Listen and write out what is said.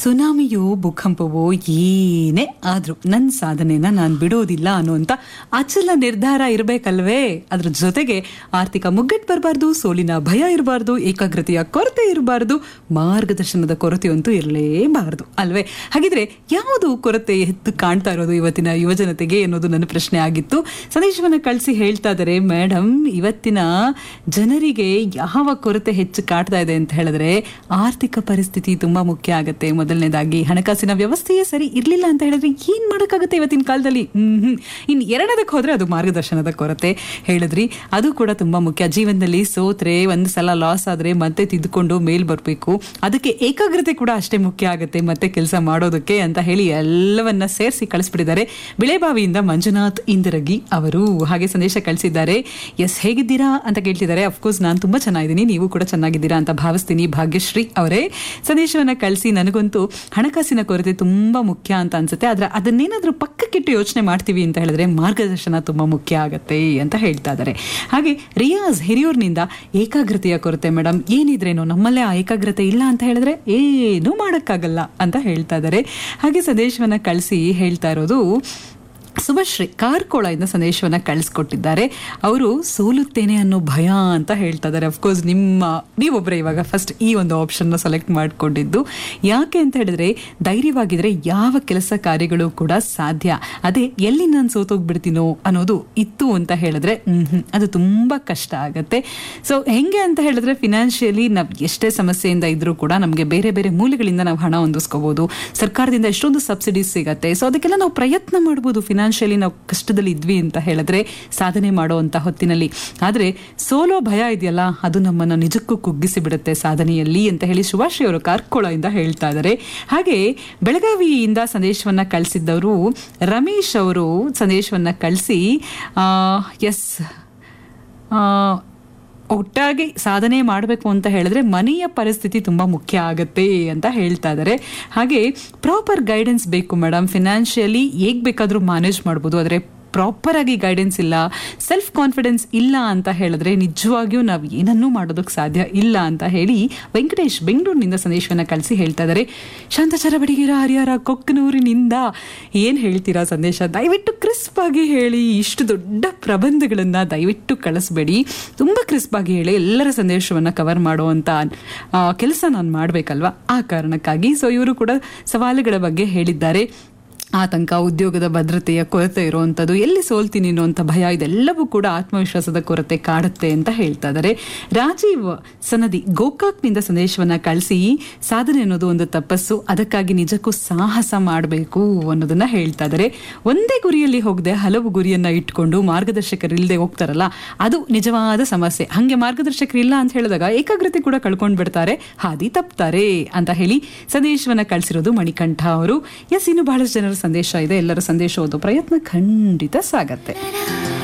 ಸುನಾಮಿಯೋ ಭೂಕಂಪವೋ ಏನೇ ಆದ್ರೂ ನನ್ನ ಸಾಧನೆನ ನಾನು ಬಿಡೋದಿಲ್ಲ ಅನ್ನುವಂಥ ಅಚಲ ನಿರ್ಧಾರ ಇರಬೇಕಲ್ವೇ ಅದ್ರ ಜೊತೆಗೆ ಆರ್ಥಿಕ ಮುಗ್ಗಟ್ಟು ಬರಬಾರ್ದು ಸೋಲಿನ ಭಯ ಇರಬಾರ್ದು ಏಕಾಗ್ರತೆಯ ಕೊರತೆ ಇರಬಾರ್ದು ಮಾರ್ಗದರ್ಶನದ ಕೊರತೆಯಂತೂ ಇರಲೇಬಾರದು ಅಲ್ವೇ ಹಾಗಿದ್ರೆ ಯಾವುದು ಕೊರತೆ ಎದ್ದು ಕಾಣ್ತಾ ಇರೋದು ಇವತ್ತಿನ ಯುವಜನತೆಗೆ ಅನ್ನೋದು ನನ್ನ ಪ್ರಶ್ನೆ ಆಗಿತ್ತು ಸಂದೇಶವನ್ನ ಕಳಿಸಿ ಹೇಳ್ತಾ ಇದ್ದಾರೆ ಮೇಡಮ್ ಇವತ್ತಿನ ಜನರಿಗೆ ಯಾವ ಕೊರತೆ ಹೆಚ್ಚು ಕಾಡ್ತಾ ಇದೆ ಅಂತ ಹೇಳಿದ್ರೆ ಆರ್ಥಿಕ ಪರಿಸ್ಥಿತಿ ತುಂಬಾ ಮುಖ್ಯ ಆಗುತ್ತೆ ಮೊದಲನೇದಾಗಿ ಹಣಕಾಸಿನ ವ್ಯವಸ್ಥೆಯೇ ಸರಿ ಇರ್ಲಿಲ್ಲ ಅಂತ ಹೇಳಿದ್ರೆ ಏನ್ ಮಾಡಕ್ಕಾಗುತ್ತೆ ಇವತ್ತಿನ ಕಾಲದಲ್ಲಿ ಹ್ಮ್ ಇನ್ ಎರಡನೇದಕ್ಕೆ ಹೋದ್ರೆ ಅದು ಮಾರ್ಗದರ್ಶನದ ಕೊರತೆ ಹೇಳಿದ್ರಿ ಅದು ಕೂಡ ತುಂಬಾ ಮುಖ್ಯ ಜೀವನದಲ್ಲಿ ಸೋತ್ರೆ ಒಂದ್ ಸಲ ಲಾಸ್ ಆದ್ರೆ ಮತ್ತೆ ತಿದ್ದುಕೊಂಡು ಮೇಲ್ ಬರ್ಬೇಕು ಅದಕ್ಕೆ ಏಕಾಗ್ರತೆ ಕೂಡ ಅಷ್ಟೇ ಮುಖ್ಯ ಆಗುತ್ತೆ ಮತ್ತೆ ಕೆಲಸ ಮಾಡೋದಕ್ಕೆ ಅಂತ ಹೇಳಿ ಎಲ್ಲವನ್ನ ಸೇರಿಸಿ ಕಳಿಸ್ಬಿಟ್ಟಿದ್ದಾರೆ ಬಿಳೆಬಾವಿಯಿಂದ ಮಂಜುನಾಥ್ ಇಂದಿರಗಿ ಅವರು ಹಾಗೆ ಸಂದೇಶ ಕಳಿಸಿದ್ದಾರೆ ಎಸ್ ಹೇಗಿದ್ದೀರಾ ಅಂತ ಕೇಳ್ತಿದ್ದಾರೆ ಅಫ್ಕೋರ್ಸ್ ನಾನು ತುಂಬಾ ಚೆನ್ನಾಗಿದ್ದೀನಿ ನೀವು ಕೂಡ ಚೆನ್ನಾಗಿದ್ದೀರಾ ಅಂತ ಭಾವಿಸ್ತೀನಿ ಭಾಗ್ಯಶ್ರೀ ಅವರೇ ಸಂದೇಶವನ್ನ ಕಳಿಸಿ ನನಗಂತೂ ಹಣಕಾಸಿನ ಕೊರತೆ ತುಂಬಾ ಮುಖ್ಯ ಅಂತ ಅನ್ಸುತ್ತೆ ಆದ್ರೆ ಅದನ್ನೇನಾದ್ರೂ ಪಕ್ಕಕ್ಕಿಟ್ಟು ಯೋಚನೆ ಮಾಡ್ತೀವಿ ಅಂತ ಹೇಳಿದ್ರೆ ಮಾರ್ಗದರ್ಶನ ತುಂಬಾ ಮುಖ್ಯ ಆಗತ್ತೆ ಅಂತ ಹೇಳ್ತಾ ಇದ್ದಾರೆ ಹಾಗೆ ರಿಯಾಜ್ ಹಿರಿಯೂರ್ನಿಂದ ಏಕಾಗ್ರತೆಯ ಕೊರತೆ ಮೇಡಮ್ ಏನಿದ್ರೇನು ನಮ್ಮಲ್ಲೇ ಆ ಏಕಾಗ್ರತೆ ಇಲ್ಲ ಅಂತ ಹೇಳಿದ್ರೆ ಏನೂ ಮಾಡಕ್ಕಾಗಲ್ಲ ಅಂತ ಹೇಳ್ತಾ ಇದ್ದಾರೆ ಹಾಗೆ ಸಂದೇಶವನ್ನ ಕಳಿಸಿ ಹೇಳ್ತಾ ಇರೋದು ಸುಭಶ್ರೀ ಕಾರ್ಕೋಳದಿಂದ ಸಂದೇಶವನ್ನ ಕಳಿಸ್ಕೊಟ್ಟಿದ್ದಾರೆ ಅವರು ಸೋಲುತ್ತೇನೆ ಅನ್ನೋ ಭಯ ಅಂತ ಹೇಳ್ತಾ ಇದ್ದಾರೆ ಅಫ್ಕೋರ್ಸ್ ನಿಮ್ಮ ನೀವೊಬ್ಬರೇ ಇವಾಗ ಫಸ್ಟ್ ಈ ಒಂದು ಆಪ್ಷನ್ನ ಸೆಲೆಕ್ಟ್ ಮಾಡ್ಕೊಂಡಿದ್ದು ಯಾಕೆ ಅಂತ ಹೇಳಿದ್ರೆ ಧೈರ್ಯವಾಗಿದ್ರೆ ಯಾವ ಕೆಲಸ ಕಾರ್ಯಗಳು ಕೂಡ ಸಾಧ್ಯ ಅದೇ ಎಲ್ಲಿ ನಾನು ಸೋತೋಗ್ಬಿಡ್ತೀನೋ ಅನ್ನೋದು ಇತ್ತು ಅಂತ ಹೇಳಿದ್ರೆ ಹ್ಮ್ ಅದು ತುಂಬಾ ಕಷ್ಟ ಆಗತ್ತೆ ಸೊ ಹೆಂಗೆ ಅಂತ ಹೇಳಿದ್ರೆ ಫಿನಾನ್ಷಿಯಲಿ ನಾವು ಎಷ್ಟೇ ಸಮಸ್ಯೆಯಿಂದ ಇದ್ರೂ ಕೂಡ ನಮಗೆ ಬೇರೆ ಬೇರೆ ಮೂಲಗಳಿಂದ ನಾವು ಹಣ ಹೊಂದಿಸ್ಕೋಬಹುದು ಸರ್ಕಾರದಿಂದ ಎಷ್ಟೊಂದು ಸಬ್ಸಿಡೀಸ್ ಸಿಗತ್ತೆ ಸೊ ಅದಕ್ಕೆಲ್ಲ ನಾವು ಪ್ರಯತ್ನ ಮಾಡ್ಬೋದು ಫಿನಾನ್ಷಿಯಲಿ ನಾವು ಕಷ್ಟದಲ್ಲಿ ಇದ್ವಿ ಅಂತ ಹೇಳಿದ್ರೆ ಸಾಧನೆ ಮಾಡುವಂತ ಹೊತ್ತಿನಲ್ಲಿ ಆದ್ರೆ ಸೋಲೋ ಭಯ ಇದೆಯಲ್ಲ ಅದು ನಮ್ಮನ್ನ ನಿಜಕ್ಕೂ ಕುಗ್ಗಿಸಿ ಬಿಡುತ್ತೆ ಸಾಧನೆಯಲ್ಲಿ ಅಂತ ಹೇಳಿ ಸುಭಾಷಿ ಅವರು ಕಾರ್ಕೋಳದಿಂದ ಹೇಳ್ತಾ ಇದ್ದಾರೆ ಹಾಗೆ ಬೆಳಗಾವಿಯಿಂದ ಸಂದೇಶವನ್ನ ಕಳಿಸಿದ್ದವರು ರಮೇಶ್ ಅವರು ಸಂದೇಶವನ್ನ ಕಳಿಸಿ ಎಸ್ ಒಟ್ಟಾಗಿ ಸಾಧನೆ ಮಾಡಬೇಕು ಅಂತ ಹೇಳಿದ್ರೆ ಮನೆಯ ಪರಿಸ್ಥಿತಿ ತುಂಬ ಮುಖ್ಯ ಆಗತ್ತೆ ಅಂತ ಹೇಳ್ತಾ ಇದ್ದಾರೆ ಹಾಗೆ ಪ್ರಾಪರ್ ಗೈಡೆನ್ಸ್ ಬೇಕು ಮೇಡಮ್ ಫಿನಾನ್ಷಿಯಲಿ ಹೇಗೆ ಬೇಕಾದರೂ ಮ್ಯಾನೇಜ್ ಮಾಡ್ಬೋದು ಆದರೆ ಪ್ರಾಪರ್ ಆಗಿ ಗೈಡೆನ್ಸ್ ಇಲ್ಲ ಸೆಲ್ಫ್ ಕಾನ್ಫಿಡೆನ್ಸ್ ಇಲ್ಲ ಅಂತ ಹೇಳಿದ್ರೆ ನಿಜವಾಗಿಯೂ ನಾವು ಏನನ್ನೂ ಮಾಡೋದಕ್ಕೆ ಸಾಧ್ಯ ಇಲ್ಲ ಅಂತ ಹೇಳಿ ವೆಂಕಟೇಶ್ ಬೆಂಗಳೂರಿನಿಂದ ಸಂದೇಶವನ್ನ ಕಳಿಸಿ ಹೇಳ್ತಾ ಇದ್ದಾರೆ ಶಾಂತಚರ ಬಡಿಗೆರ ಹರಿಹರ ಕೊಕ್ಕನೂರಿನಿಂದ ಏನು ಹೇಳ್ತೀರಾ ಸಂದೇಶ ದಯವಿಟ್ಟು ಕ್ರಿಸ್ಪ್ ಆಗಿ ಹೇಳಿ ಇಷ್ಟು ದೊಡ್ಡ ಪ್ರಬಂಧಗಳನ್ನ ದಯವಿಟ್ಟು ಕಳಿಸ್ಬೇಡಿ ತುಂಬ ಕ್ರಿಸ್ಪ್ ಆಗಿ ಹೇಳಿ ಎಲ್ಲರ ಸಂದೇಶವನ್ನ ಕವರ್ ಮಾಡುವಂತ ಕೆಲಸ ನಾನು ಮಾಡಬೇಕಲ್ವಾ ಆ ಕಾರಣಕ್ಕಾಗಿ ಸೊ ಇವರು ಕೂಡ ಸವಾಲುಗಳ ಬಗ್ಗೆ ಹೇಳಿದ್ದಾರೆ ಆತಂಕ ಉದ್ಯೋಗದ ಭದ್ರತೆಯ ಕೊರತೆ ಇರುವಂಥದ್ದು ಎಲ್ಲಿ ಸೋಲ್ತೀನಿ ಅನ್ನುವಂಥ ಭಯ ಇದೆಲ್ಲವೂ ಕೂಡ ಆತ್ಮವಿಶ್ವಾಸದ ಕೊರತೆ ಕಾಡುತ್ತೆ ಅಂತ ಹೇಳ್ತಾ ಇದ್ದಾರೆ ರಾಜೀವ್ ಸನದಿ ಗೋಕಾಕ್ನಿಂದ ಸಂದೇಶವನ್ನ ಕಳಿಸಿ ಸಾಧನೆ ಅನ್ನೋದು ಒಂದು ತಪಸ್ಸು ಅದಕ್ಕಾಗಿ ನಿಜಕ್ಕೂ ಸಾಹಸ ಮಾಡಬೇಕು ಅನ್ನೋದನ್ನ ಹೇಳ್ತಾ ಇದ್ದಾರೆ ಒಂದೇ ಗುರಿಯಲ್ಲಿ ಹೋಗದೆ ಹಲವು ಗುರಿಯನ್ನ ಇಟ್ಕೊಂಡು ಮಾರ್ಗದರ್ಶಕರಿಲ್ಲದೆ ಹೋಗ್ತಾರಲ್ಲ ಅದು ನಿಜವಾದ ಸಮಸ್ಯೆ ಹಂಗೆ ಮಾರ್ಗದರ್ಶಕರು ಇಲ್ಲ ಅಂತ ಹೇಳಿದಾಗ ಏಕಾಗ್ರತೆ ಕೂಡ ಕಳ್ಕೊಂಡು ಬಿಡ್ತಾರೆ ಹಾದಿ ತಪ್ತಾರೆ ಅಂತ ಹೇಳಿ ಸಂದೇಶವನ್ನ ಕಳಿಸಿರೋದು ಮಣಿಕಂಠ ಅವರು ಎಸ್ ಇನ್ನು ಬಹಳಷ್ಟು ಜನರ ಸಂದೇಶ ಇದೆ ಎಲ್ಲರ ಸಂದೇಶ ಓದೋ ಪ್ರಯತ್ನ ಖಂಡಿತ ಸಾಗತ್ತೆ